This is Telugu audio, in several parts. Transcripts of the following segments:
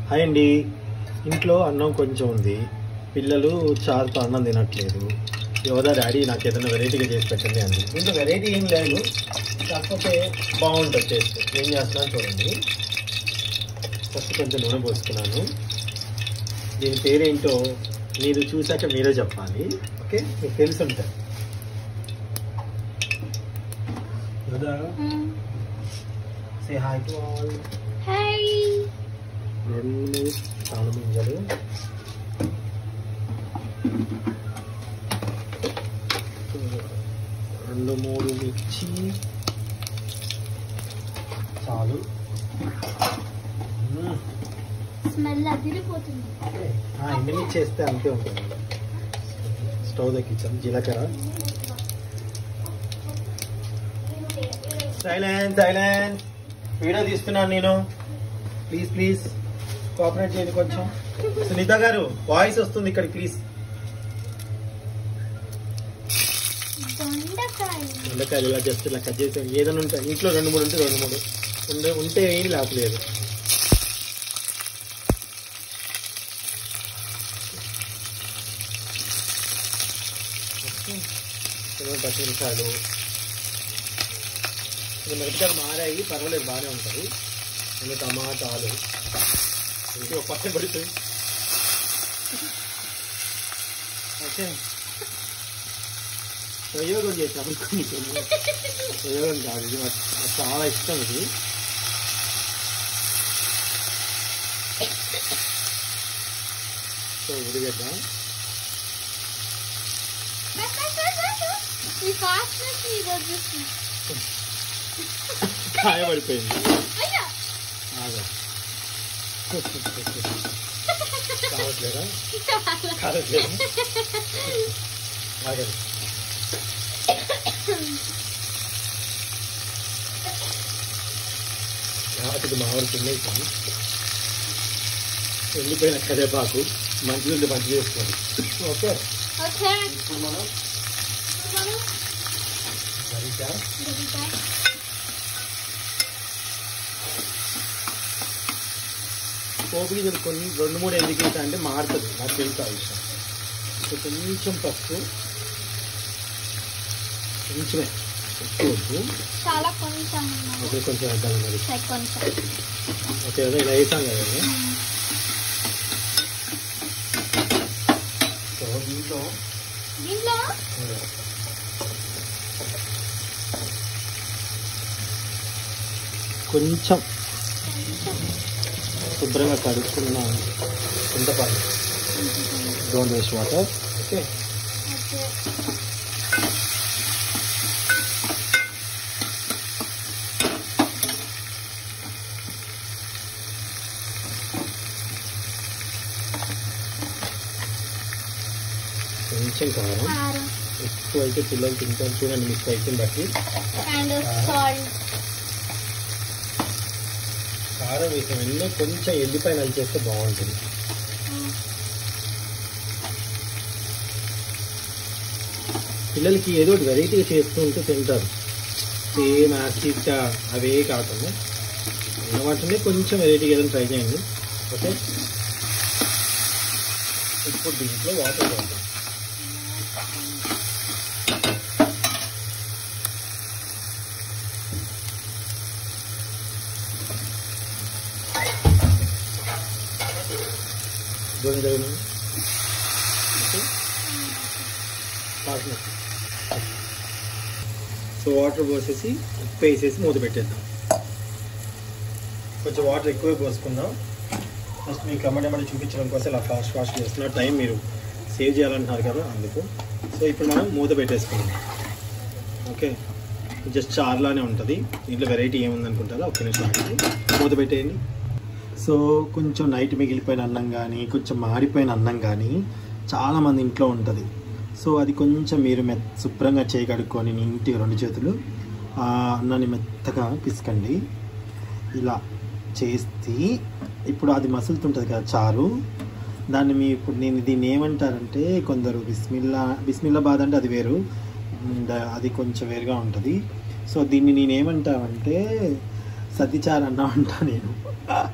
హాయ్ అండి ఇంట్లో అన్నం కొంచెం ఉంది పిల్లలు చారుతో అన్నం తినట్లేదు యోదా డాడీ నాకు ఏదైనా వెరైటీగా చేసి పెట్టండి అండి దీంట్లో వెరైటీ ఏం లేదు కాకపోతే బాగుంటుంది టేస్ట్ ఏం చేస్తున్నాను చూడండి ఫస్ట్ కొంచెం నూనె పోసుకున్నాను దీని పేరేంటో మీరు చూసాక మీరే చెప్పాలి ఓకే మీకు తెలిసి ఉంటుంది యోదా say hi to all hi రెండు తాళ ముంజలు రెండు మూడు మిర్చి చాలు మ్మ్. స్మెల్ అదిరిపోతుంది ఆ, ఎన్ని మిర్చి వేస్తే అంతే ఉంటుంది స్టవ్ దక్కించాం జీలకర్ర సైలెన్స్ సైలెన్స్ వీడియో తీస్తున్నాను నేను ప్లీజ్ ప్లీజ్ కోఆపరేట్ చేయండి కొంచెం సునీత గారు వాయిస్ వస్తుంది ఇక్కడ ప్లీజ్ దొండకాయ దొండకాయలు ఇలా జస్ట్ ఇలా కట్ చేసాం ఏదైనా ఉంటాయి ఇంట్లో రెండు మూడు ఉంటే రెండు మూడు ఉండే ఉంటే ఏం లేకపోలేదు పచ్చిమిరకాయలు ఇంకా మిరపకాయలు మారాయి పర్వాలేదు బాగానే ఉంటాయి ఇంకా టమాటాలు ఇంకే ఒక పక్కన పడిపోయి ఓకే ప్రయోగం చేసినప్పుడు కొన్ని కొన్ని ప్రయోగం కాదు ఇది నాకు నాకు చాలా ఇష్టం ఇది సో ఉడిగడ్డ ఈ ఫాస్ట్నెస్ ఇది వచ్చేస్తుంది కాయపడిపోయింది అయ్యా ఆగా కావట్లేదా కావట్లేదా ఆగండి వాటికి మా వారికి తినేసాను వెళ్ళిపోయిన కరేపాకు మంచి నుండి మంచి చేసుకోండి ఓకే ఓకే ఇప్పుడు మనం గరిట పోపు గింజలు కొన్ని రెండు మూడు ఎందుకు వేసా అంటే మారుతుంది నాకు తెలుసు ఆ విషయం సో కొంచెం పసుపు కొంచెమే ఎక్కువ వద్దు చాలా కొంచెం ఉన్నది. ఓకే కొంచెం వేద్దాం మరి సరే, కొంచెం ఓకే అదే ఇలా వేసాం కదా ఇది. సో దీంట్లో దీంట్లో కొంచెం శుభ్రంగా కడుక్కున్న చింతపండు don't waste water okay okay కొంచెం కారం కారం ఎక్కువ అయితే పిల్లలు తింటారు చూడండి మీ స్పైసీని బట్టి అండ్ సాల్ట్ కారం వేసిన వెంటనే కొంచెం ఎల్లిపాయ నలిచేస్తే బాగుంటుంది పిల్లలకి ఏదో ఒకటి వెరైటీగా చేస్తూ ఉంటే తింటారు సేమ్ యాసిడ్గా అవే కాకుండా ఉన్న వాటిని కొంచెం వెరైటీగా ఏదైనా ట్రై చేయండి ఓకే ఇప్పుడు దీంట్లో వాటర్ పోతాం దూరం జరిగిన ఓకే వాసన సో వాటర్ పోసేసి ఉప్పు వేసేసి మూత పెట్టేద్దాం కొంచెం వాటర్ ఎక్కువ పోసుకుందాం ఫస్ట్ మీకు ఎమ్మడెమ్మడి చూపించడం కోసం ఇలా ఫాస్ట్ ఫాస్ట్ చేస్తున్నా టైం మీరు సేవ్ చేయాలంటున్నారు కదా అందుకు సో ఇప్పుడు మనం మూత పెట్టేసుకుందాం ఓకే జస్ట్ చార్లానే ఉంటుంది దీంట్లో వెరైటీ ఏముంది అనుకుంటారా ఒక్క నిమిషం ఆగండి. మూత పెట్టేయండి సో కొంచెం నైట్ మిగిలిపోయిన అన్నం కానీ కొంచెం మాడిపోయిన అన్నం కానీ చాలామంది ఇంట్లో ఉంటుంది సో అది కొంచెం మీరు మె శుభ్రంగా చేయగడుక్కొని నీట్గా రెండు చేతులు ఆ అన్నాన్ని మెత్తగా పిసకండి ఇలా చేస్తే ఇప్పుడు అది మసులుతుంటుంది కదా చారు దాన్ని మీ ఇప్పుడు నేను దీన్ని ఏమంటారంటే కొందరు బిస్మిల్లా బిస్మిల్లా బాద్ అంటే అది వేరు ఉమ్, ద- అది కొంచెం వేరుగా ఉంటుంది సో దీన్ని నేను ఏమంటామంటే సతిచారు అన్నా అంటా నేను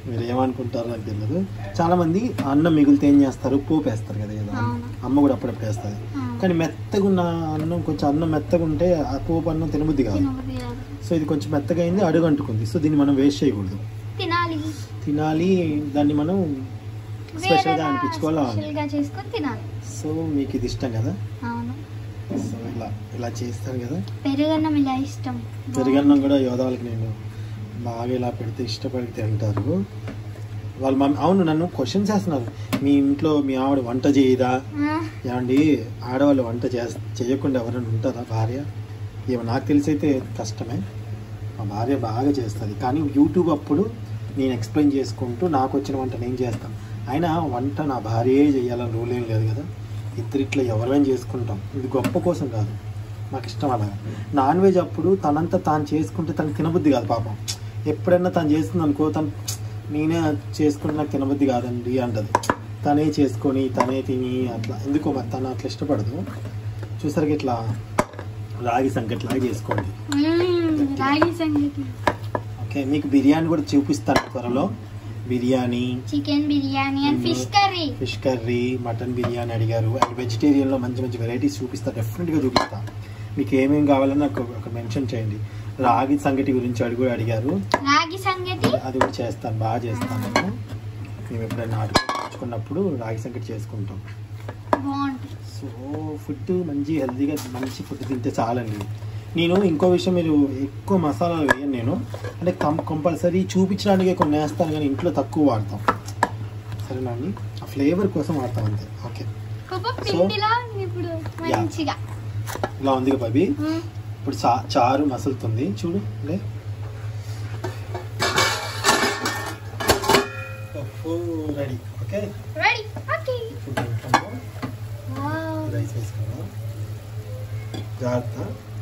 మీరు ఏమనుకుంటారో నాకు తెలియదు చాలా మంది అన్నం మిగిలితే ఏం చేస్తారు పోపు వేస్తారు కదా ఏదో అవును. అమ్మ కూడా అప్పుడప్పుడు వేస్తుంది అవును. కానీ మెత్తగా ఉన్న అన్నం కొంచెం అన్నం మెత్తగా ఉంటే ఆ పోపు అన్నం తినబుద్ధి కాదు తినబుద్ధి కాదు. సో ఇది కొంచెం మెత్తగా అయింది అడుగు అంటుకుంది సో దీన్ని మనం వేస్ట్ చేయకూడదు తినాలి తినాలి దాన్ని మనం స్పెషల్గా వేరేలా అనిపించుకోవాలి స్పెషల్ గా చేసుకొని తినాలి సో మీకు ఇది ఇష్టం కదా అవును సో ఇలా ఇలా చేస్తారు కదా పెరుగన్నం ఇలా ఇష్టం పెరుగన్నం కూడా యోధాలకి నేను బాగా ఇలా పెడితే ఇష్టపడి తింటారు వాళ్ళ మమ్మీ అవును నన్ను క్వశ్చన్స్ వేస్తున్నారు మీ ఇంట్లో మీ ఆవిడ వంట చేయదా ఆ, ఏమండి ఆడవాళ్ళు వంట చే చేయకుండా ఎవరైనా ఉంటారా భార్య ఏమో నాకు తెలిసి అయితే కష్టమే మా భార్య బాగా చేస్తుంది కానీ యూట్యూబ్ అప్పుడు నేను ఎక్స్ప్లెయిన్ చేసుకుంటూ నాకు వచ్చిన వంట నేను చేస్తాను అయినా వంట నా భార్యే చేయాలని రూల్ ఏం లేదు కదా ఇద్దరిట్లో ఎవరైనా చేసుకుంటాం ఇది గొప్ప కోసం కాదు నాకు ఇష్టం అలా నాన్ వెజ్ అప్పుడు తనంతా తాను చేసుకుంటే తనకు తినబుద్ధి కాదు పాపం ఎప్పుడైనా తను చేస్తుంది అనుకో తను నేనే చేసుకుంటే నాకు తినబుద్ధి కాదండి అంటది తనే చేసుకొని తనే తిని అట్లా ఎందుకో మరి తను అట్లా ఇష్టపడదు చూసరికి ఇట్లా రాగి సంకట్లాగా చేసుకోండి మ్మ్, రాగి సంగటి ఓకే మీకు బిర్యానీ కూడా చూపిస్తాను త్వరలో biryani chicken biryani and hmm. Fish curry fish curry mutton biryani అడిగారు అండ్ వెజిటేరియన్లో మంచి మంచి వెరైటీస్ చూపిస్తా డెఫినెట్గా చూపిస్తా మీకు ఏమేమి కావాలని నాకు ఒక మెన్షన్ చేయండి రాగి సంగటి గురించి అడుగు అడిగారు రాగి సంగటి అది కూడా చేస్తాను బాగా చేస్తాను నేను మేము ఎప్పుడైనా ఆడుకున్నప్పుడు రాగి సంగటి చేసుకుంటాం బాగుంటుంది సో ఫుడ్ మంచి హెల్తీగా మంచి ఫుడ్ తింటే చాలండి నేను ఇంకో విషయం మీరు ఎక్కువ మసాలాలు వేయను నేను అంటే కం కంపల్సరీ చూపించడానికే కొన్ని వేస్తాను కానీ ఇంట్లో తక్కువ వాడతాం సరేనా అండి ఆ ఫ్లేవర్ కోసం వాడతాం అంతే ఓకే గొప్ప పిండిలా ఇప్పుడు మంచిగా ఇలా ఉంది కదా బబీ మ్మ్. ఇప్పుడు చా చారు మసులుతుంది చూడు లే పప్పు రెడీ ఓకే రెడీ ఓకే ఇప్పుడు దీంట్లో రైస్ వేసుకుందాం జాగ్రత్త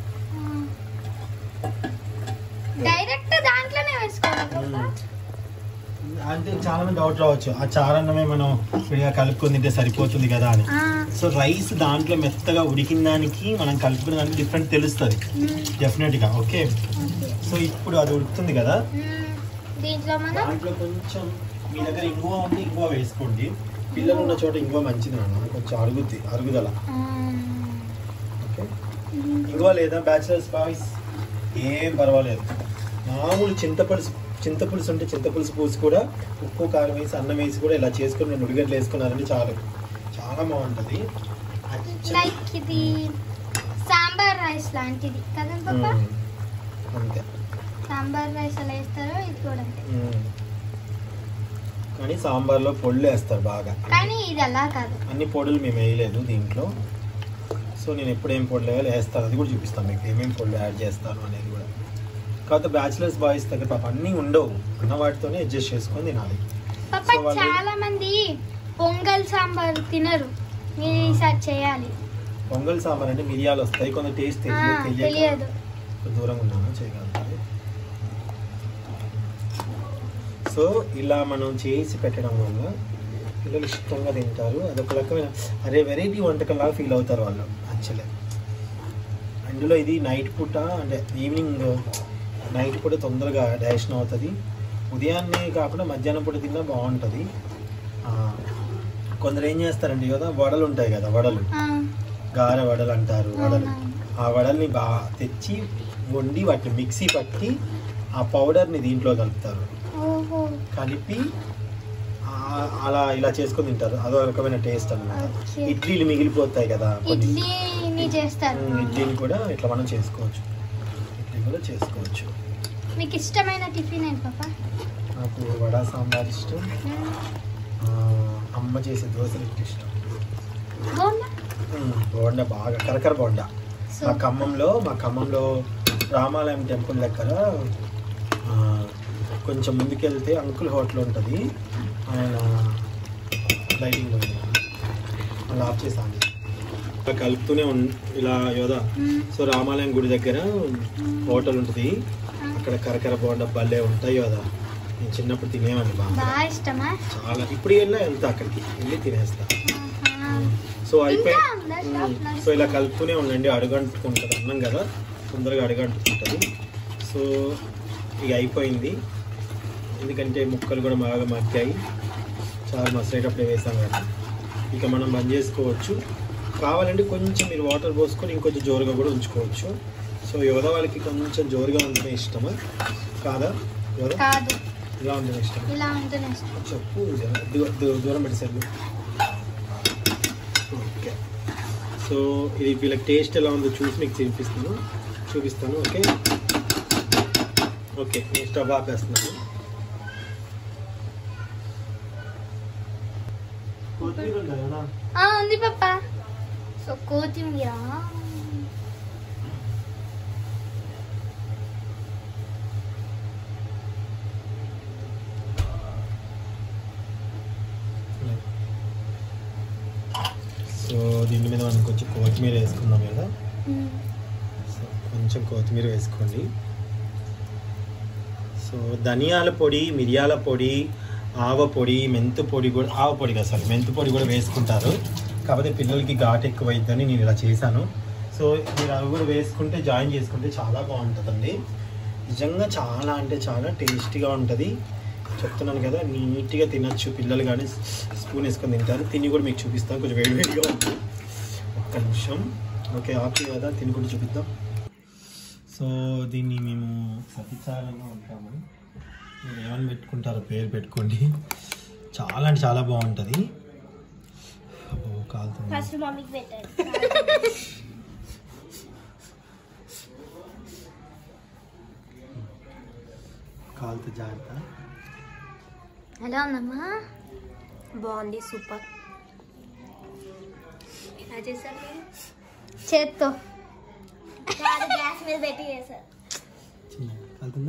డైరెక్ట్ దాంట్లోనే వేసుకోవాలి కదా? అంటే చాలా మంది డౌట్ రావచ్చు ఆ చారన్నమే మనం విడిగా కలుపుకొని తింటే సరిపోతుంది కదా అని ఆ, సో రైస్ దాంట్లో మెత్తగా ఉడికిన దానికి మనం కలుపుకునే దానికి డిఫరెంట్ తెలుస్తుంది మ్మ్. డెఫినెట్గా ఓకే ఓకే. సో ఇప్పుడు అది ఉడుకుతుంది కదా మ్మ్. దీంట్లో మనం దాంట్లో కొంచెం మీ దగ్గర ఇంగువ ఉంటే ఇంగువ వేసుకోండి పిల్లలు ఉన్న చోట ఇంగువ మంచిది నాన్న కొంచెం అరుగుద్ది అరుగుదల ఆ, ఓకే ఇంగువ లేదా బ్యాచిలర్స్ బాయ్స్ ఏం పర్వాలేదు మామూలు చింతపులుసు చింతపులుసు ఉంటే చింతపులుసు పూసి కూడా ఉప్పు కారం వేసి అన్నం వేసి కూడా ఇలా చేసుకుని రెండు ఉడిగడ్డలు వేసుకున్నారంటే చాలు చాలా బాగుంటుంది అచ్చం. లైక్ ఇది సాంబార్ రైస్ లాంటిది కదా పాప మ్మ్. అంతే సాంబార్ రైస్ ఎలా వేస్తారో ఇది కూడా అంతే మ్మ్. కానీ సాంబార్లో పొళ్ళు వేస్తారు బాగా కానీ ఇది అలా కాదు అన్ని పొడులు మేము వేయలేదు దీంట్లో సో నేను ఎప్పుడు ఏం పొడులు వేయాలో వేస్తాను అది కూడా చూపిస్తాను మీకు ఏమేమి పొడులు యాడ్ చేస్తాను అనేది కూడా కాకపోతే బ్యాచిలర్స్ బాయ్స్ దగ్గర పాప అన్నీ ఉండవు ఉన్న వాటితోనే అడ్జస్ట్ చేసుకొని తినాలి పాప So వాళ్ళు- చాలా మంది పొంగల్ సాంబార్ తినరు మీరు ఈసారి చేయాలి పొంగల్ సాంబార్ అంటే మిరియాలు వస్తాయి కొంత టేస్ట్ ఆ, తెలియదు తెలియక తెలియదు దూరంగా ఉన్నాను చేయగలుగుతాను సో ఇలా మనం చేసి పెట్టడం వల్ల పిల్లలు ఇష్టంగా తింటారు అదొక రకమైన అరే వెరైటీ వంటకంలాగా ఫీల్ అవుతారు వాళ్ళు యాక్చువల్లీ అందులో ఇది నైట్ పూట అంటే ఈవినింగ్ నైట్ పూట తొందరగా డైజెషన్ అవుతుంది ఉదయాన్నే కాకుండా మధ్యాహ్నం పూట తిన్నా బాగుంటుంది ఆ, కొందరు ఏం చేస్తారండి కదా వడలు ఉంటాయి కదా వడలు ఆ, గారె వడలు అంటారు వడలు అవునవును. ఆ వడల్ని బాగా తెచ్చి వండి వాటిని మిక్సీ పట్టి ఆ పౌడర్ని దీంట్లో కలుపుతారు ఓహో కలిపి ఆ- అలా ఇలా చేసుకొని తింటారు అదో రకమైన టేస్ట్ అన్నమాట ఓకే. ఇడ్లీలు మిగిలిపోతాయి కదా కొన్ని ఇడ్లీని చేస్తారు ఉమ్, ఇడ్లీని కూడా ఇట్లా మనం చేసుకోవచ్చు ఇడ్లీ కూడా చేసుకోవచ్చు మీకు ఇష్టమైన టిఫిన్ ఏంటి పాప నాకు వడ సాంబార్ ఇష్టం ఆ, అమ్మ చేసే దోశలు ఎక్కువ ఇష్టం బాగుందా ఉమ్, బోండా బాగా కరకర బోండా సో మా ఖమ్మంలో మా ఖమ్మంలో రామాలయం టెంపుల్ దగ్గర ఆ, కొంచెం ముందుకెళ్తే అంకుల్ హోటల్ ఉంటుంది ఆయన లైటింగ్ ఉంది అలా ఆఫ్ చేసాను ఇలా కలుపుతూనే ఉన్ ఇలా యోదా మ్మ్. సో రామాలయం గుడి దగ్గర హోటల్ ఉంటుంది ఆ, అక్కడ కరకర బోండా భలే ఉంటాయి యోదా నేను చిన్నప్పుడు తినేవాడిని బాగా బాగా ఇష్టమా చాలా ఇప్పుడు వెళ్ళా వెళ్తా అక్కడికి వెళ్ళి తినేస్తా ఆహా. సో అయిపోయి ఇంకా ఉందా షాప్ మ్మ్. నడుస్తుంది? సో ఇలా కలుపుతూనే ఉండండి అడుగంటుకుంటుంది అన్నం కదా తొందరగా అడుగంటుకుంటుంది సో ఇక అయిపోయింది ఎందుకంటే ముక్కలు కూడా బాగా మగ్గాయి చాలా మసలేటప్పుడే వేసాం కదా ఇక మనం బంద్ చేసుకోవచ్చు కావాలంటే కొంచెం మీరు వాటర్ పోసుకొని ఇంకొంచెం జోరుగా కూడా ఉంచుకోవచ్చు సో యువత వాళ్ళకి కొంచెం జోరుగా ఉండడం ఇష్టమా కాదా యువత కాదు ఇలా ఉండడం ఇష్టం ఇలా ఉంటేనే ఇష్టం. చెప్పు జర. దూ- దూ- దూరం పెట్టేసారు ఓకే సో ఇది వీళ్ళకి టేస్ట్ ఎలా ఉందో చూసి మీకు చూపిస్తాను చూపిస్తాను ఓకే ఓకే నేను స్టవ్ ఆపేస్తున్నాను కొత్తిమీర ఉందా కదా? ఆ, ఉంది పప్ప సో కొత్తిమీర సో దీని మీద మనం కొంచెం కొత్తిమీర వేసుకుందాం కదా మ్మ్. సో కొంచెం కొత్తిమీర వేసుకోండి సో ధనియాల పొడి మిరియాల పొడి ఆవ పొడి మెంతు పొడి కూడా ఆవ పొడి కదా సార్ మెంతు పొడి కూడా వేసుకుంటారు కాకపోతే పిల్లలకి ఘాట్ ఎక్కువ అయిద్దని నేను ఇలా చేశాను సో మీరు అవి కూడా వేసుకుంటే జాయిన్ చేసుకుంటే చాలా బాగుంటుందండి నిజంగా చాలా అంటే చాలా టేస్టీగా ఉంటుంది చెప్తున్నాను కదా నీట్గా తినచ్చు పిల్లలు కానీ స్పూన్ వేసుకొని తింటారు తిని కూడా మీకు చూపిస్తాను కొంచెం వేడివేడిగా ఉంటుంది ఒక్క నిమిషం ఓకే ఆపి కదా తిని కూడా చూపిద్దాం సో దీన్ని మేము సతీసారంగా ఉంటాము మీరు ఏమని పెట్టుకుంటారో పేరు పెట్టుకోండి చాలా అంటే చాలా బాగుంటుంది ఓ కాలుతుంది ఫస్ట్ మమ్మీకి పెట్టారు కాలుతూ జాగ్రత్త ఎలా ఉందమ్మా బాగుంది సూపర్ ఎలా చేశారు మీరు చేత్తో గ్యాస్ మీద పెట్టి చేశారు చిన్న కాలుతుందా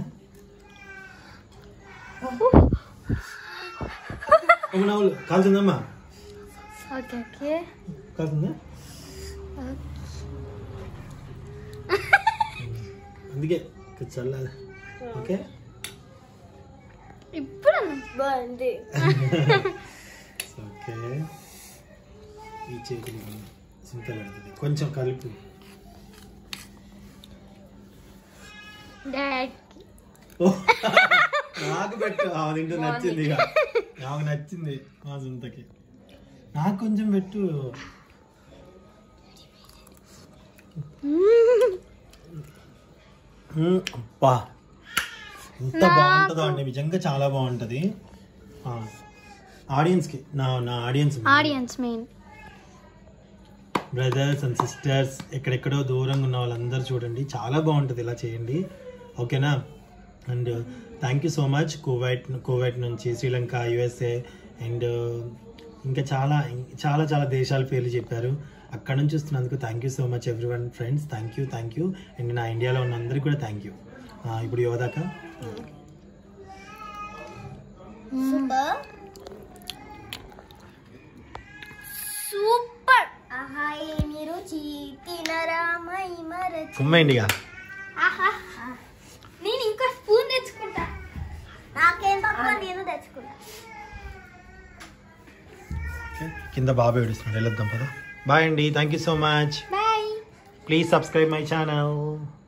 ఒక నవ్వులు కాలుతుందమ్మా ఓకే ఓకే కాలుతుందా అందుకే కొంచెం చల్లాలి ఓకే ఇప్పుడు బాగుంది ఓకే ఈ చేతులు సింత పెడుతుంది కొంచెం కలిపి డాడీకి ఓ, నాకు పెట్టు ఆమె తింటూ నచ్చింది ఇక ఆమె నచ్చింది మా సొంతకి నాకు కొంచెం పెట్టు మ్మ్, అబ్బా ఎంత బాగుంటుందో అండి నిజంగా చాలా బాగుంటుంది ఆ, ఆడియన్స్కి నా నా audience audience main brothers and sisters ఎక్కడెక్కడో దూరంగా ఉన్న వాళ్ళందరూ చూడండి చాలా బాగుంటుంది ఇలా చేయండి ఓకేనా and thank you so much Kuwait Kuwait నుంచి శ్రీలంక యుఎస్ఏ అండ్ ఇంకా చాలా చాలా చాలా దేశాల పేర్లు చెప్పారు అక్కడ నుంచి వస్తున్నందుకు thank you so much everyone friends thank you thank you and నా ఇండియాలో ఉన్న అందరికీ కూడా థ్యాంక్ యూ ఇప్పుడు యోదాక సూపర్ సూపర్ ఆహా ఏమి రుచి తినరా మై మరచి కుమ్మండిగా ఆహా నేను ఇంకా స్పూన్ తెచ్చుకుంటా నాకేం తక్కువ నేను తెచ్చుకున్నా కింద బాబు ఏడుస్తున్నాడు వెళ్ళొద్దాం పదా బాయ్ అండి thank you so much bye please subscribe my channel